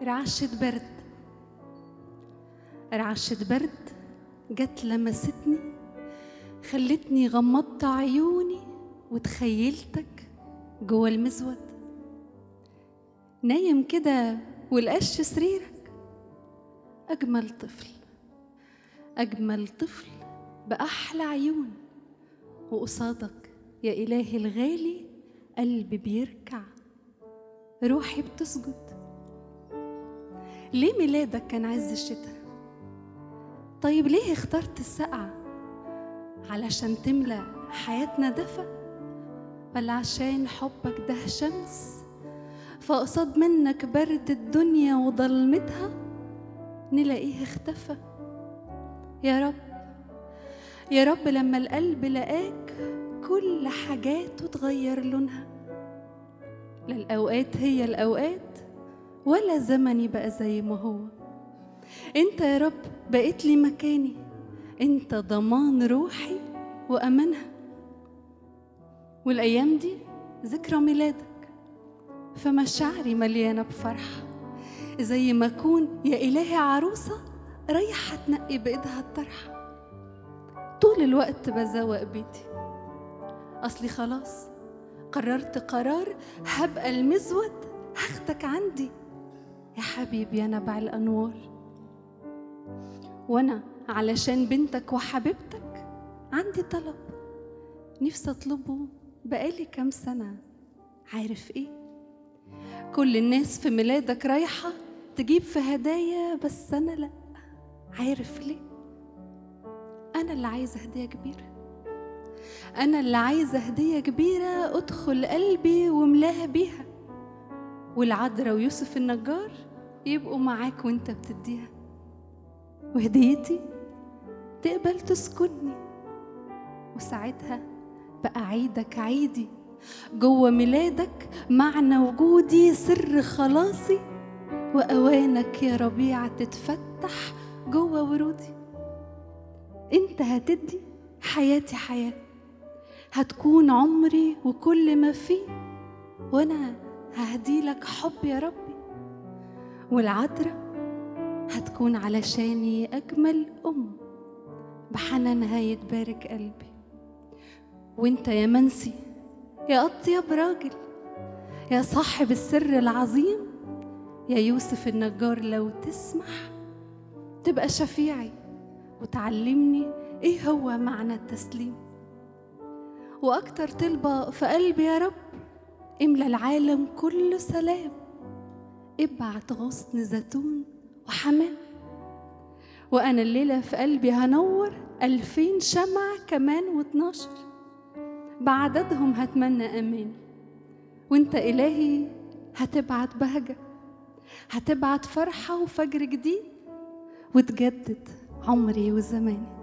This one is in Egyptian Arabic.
رعشة برد رعشة برد جت لمستني خلتني غمضت عيوني وتخيلتك جوه المزود نايم كده والقش سريرك أجمل طفل أجمل طفل بأحلى عيون وقصادك يا إلهي الغالي قلبي بيركع روحي بتسجد ليه ميلادك كان عز الشتاء طيب ليه اخترت السقعة علشان تملى حياتنا دفى ولا عشان حبك ده شمس فقصاد منك برد الدنيا وضلمتها نلاقيه اختفى يا رب يا رب لما القلب لقاك كل حاجاته تغير لونها لا الأوقات هي الأوقات ولا زمني بقى زي ما هو انت يا رب بقيت لي مكاني انت ضمان روحي وأمانها والأيام دي ذكرى ميلادك فمشاعري مليانة بفرحة زي ما أكون يا إلهي عروسة رايحة تنقي بإيدها الطرحة طول الوقت بزوق بيتي أصلي خلاص قررت قرار هبقى المزود هاخدك عندي يا حبيبي يا نبع الأنوار وأنا علشان بنتك وحبيبتك عندي طلب نفسي أطلبه بقالي كام سنة عارف إيه؟ كل الناس في ميلادك رايحة تجيب في هدايا بس أنا لأ عارف ليه؟ أنا اللي عايزة هدية كبيرة أنا اللي عايزة هدية كبيرة أدخل قلبي وملاها بيها والعذراء ويوسف النجار يبقوا معاك وانت بتديها وهديتي تقبل تسكنني وساعتها بقى عيدك عيدي جوه ميلادك معنى وجودي سر خلاصي وأوانك يا ربيع تتفتح جوه ورودي انت هتدي حياتي حياة هتكون عمري وكل ما فيه وانا ههدي لك حب يا ربي والعذراء هتكون علشاني أجمل أم بحنانها يتبارك قلبي وانت يا منسي يا أطيب راجل يا صاحب السر العظيم يا يوسف النجار لو تسمح تبقى شفيعي وتعلمني ايه هو معنى التسليم واكتر طلبه في قلبي يا رب املى العالم كله سلام ابعت غصن زيتون وحمام وانا الليله في قلبي هنور الفين شمعة كمان واتناشر بعددهم هتمنى اماني وانت الهي هتبعت بهجه هتبعت فرحه وفجر جديد وتجدد عمري وزماني